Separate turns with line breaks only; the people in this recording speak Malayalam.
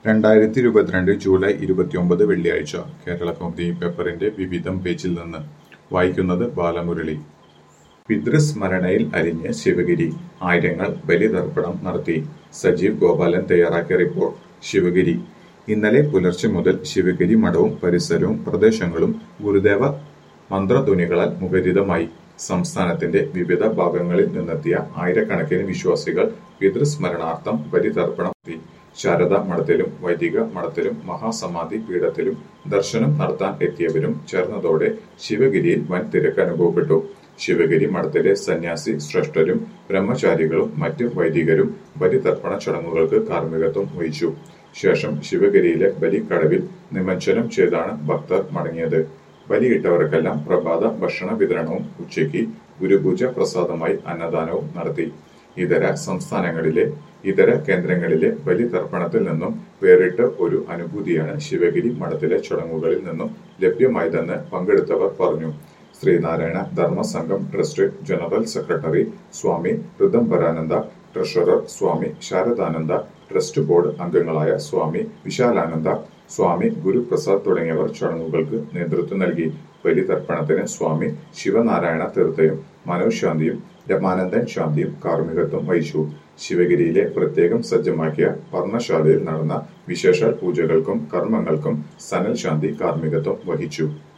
രണ്ടായിരത്തി ഇരുപത്തിരണ്ട് ജൂലൈ ഇരുപത്തിയൊമ്പത് വെള്ളിയാഴ്ച കേരള കൗമുദി പേപ്പറിന്റെ വിവിധം പേജിൽ നിന്ന് വായിക്കുന്നത് ബാലമുരളി പിതൃസ്മരണയിൽ അലിഞ്ഞ് ശിവഗിരി ആയിരങ്ങൾ ബലിതർപ്പണം നടത്തി സജീവ് ഗോപാലൻ തയ്യാറാക്കിയ റിപ്പോർട്ട് ശിവഗിരി ഇന്നലെ പുലർച്ചെ മുതൽ ശിവഗിരി മഠവും പരിസരവും പ്രദേശങ്ങളും ഗുരുദേവ മന്ത്രധ്വനികളാൽ മുഖരിതമായി സംസ്ഥാനത്തിന്റെ വിവിധ ഭാഗങ്ങളിൽ നിന്നെത്തിയ ആയിരക്കണക്കിന് വിശ്വാസികൾ പിതൃസ്മരണാർത്ഥം ബലിതർപ്പണം നടത്തി ശാരദ മഠത്തിലും വൈദിക മഠത്തിലും മഹാസമാധി പീഠത്തിലും ദർശനം നടത്താൻ എത്തിയവരും ചേർന്നതോടെ ശിവഗിരിയിൽ വൻ തിരക്ക് അനുഭവപ്പെട്ടു ശിവഗിരി മഠത്തിലെ സന്യാസി ശ്രേഷ്ഠരും ബ്രഹ്മചാരികളും മറ്റ് വൈദികരും ബലിതർപ്പണ ചടങ്ങുകൾക്ക് കാർമ്മികത്വം വഹിച്ചു ശേഷം ശിവഗിരിയിലെ ബലിക്കടവിൽ നിമജ്ജനം ചെയ്താണ് ഭക്തർ മടങ്ങിയത് ബലിയിട്ടവർക്കെല്ലാം പ്രഭാത ഭക്ഷണ വിതരണവും ഉച്ചയ്ക്ക് ഗുരുപൂജ പ്രസാദമായി അന്നദാനവും നടത്തി ഇതര സംസ്ഥാനങ്ങളിലെ ഇതര കേന്ദ്രങ്ങളിലെ ബലിതർപ്പണത്തിൽ നിന്നും വേറിട്ട ഒരു അനുഭൂതിയാണ് ശിവഗിരി മഠത്തിലെ ചടങ്ങുകളിൽ നിന്നും ലഭ്യമായതെന്ന് പങ്കെടുത്തവർ പറഞ്ഞു Sreenarayana Dharmasangham trust general secretary Swami Rithambharananda treasurer Swami Sharadananda trust board അംഗങ്ങളായ സ്വാമി വിശാലാനന്ദ സ്വാമി ഗുരുപ്രസാദ് തുടങ്ങിയവർ ചടങ്ങുകൾക്ക് നേതൃത്വം നൽകി ബലിതർപ്പണത്തിന് സ്വാമി ശിവനാരായണ തീർത്ഥയും മനോജ് ശാന്തിയും രമാനന്ദൻ ശാന്തിയും കാർമ്മികത്വം വഹിച്ചു ശിവഗിരിയിലെ പ്രത്യേകം സജ്ജമാക്കിയ പർണശാലയിൽ നടന്ന വിശേഷ പൂജകൾക്കും കർമ്മങ്ങൾക്കും സനൽ ശാന്തി കാർമ്മികത്വം വഹിച്ചു